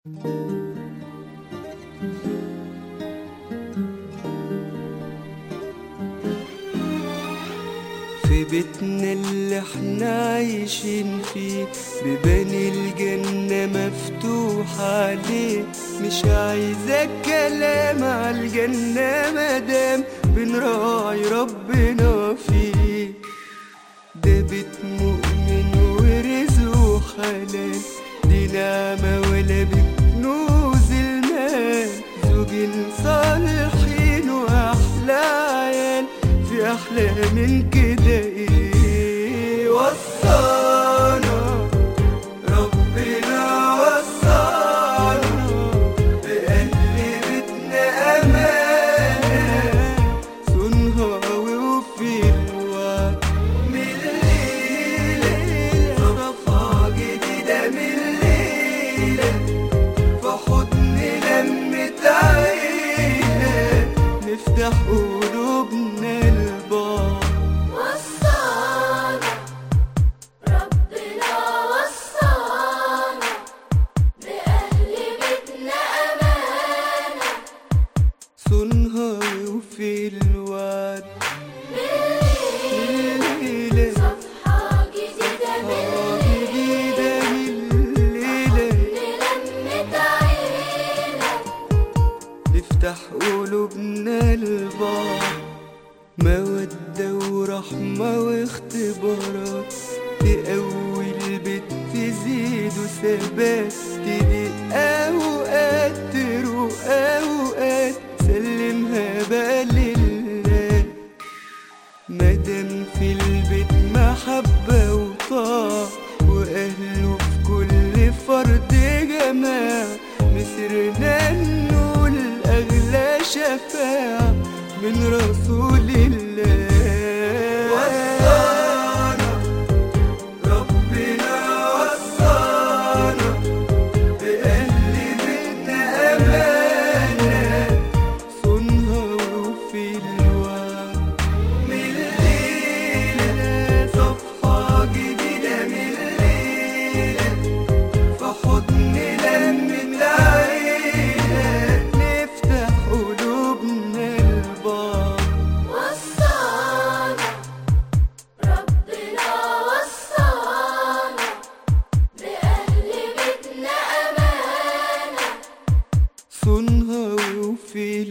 في بيتنا اللي احنا عايشين فيه بيبان الجنة مفتوحة عليه مش عايزة كلام عالجنة مادام بنراعي ربنا فيه ده بيت مؤمن ورزقه حلال دي نعمة ولا بكنوز المال زوجين صالحين وأحلى عيال في أحلى من كده إيه وصانا ربنا وصانا بأهل بيتنا أمانة صنها وفي الوعد من الليلة صفحة جديدة من الليلة في حضن لمة عيلة نفتح قلوبنا لبعض وصانا ربنا وصانا بأهل بيتنا أمانة صنها وفي الوعد الليلة صفحة جديدة آه من جديدة من الليلة لمة عيلة نفتح قلوبنا لبعض مودة ورحمة واختبارات تقوي البيت تزيد وثبات تضيق أوقات تروق أوقات سلمها بقى لله مادام في البيت محبة وطاعة وأهله في كل فرد جماعة مسرنا نقول أغلى شفاعة من رسول الله وصانا ربنا وصانا بأهل بيتنا أمانة صنها وفي الوعد من الليلة صفحة جديدة من الليلة في حضن لمة عيلة نفتح قلوبنا لبعض وصانا ربنا وصانا بأهل بيتنا أمانة صنها وفي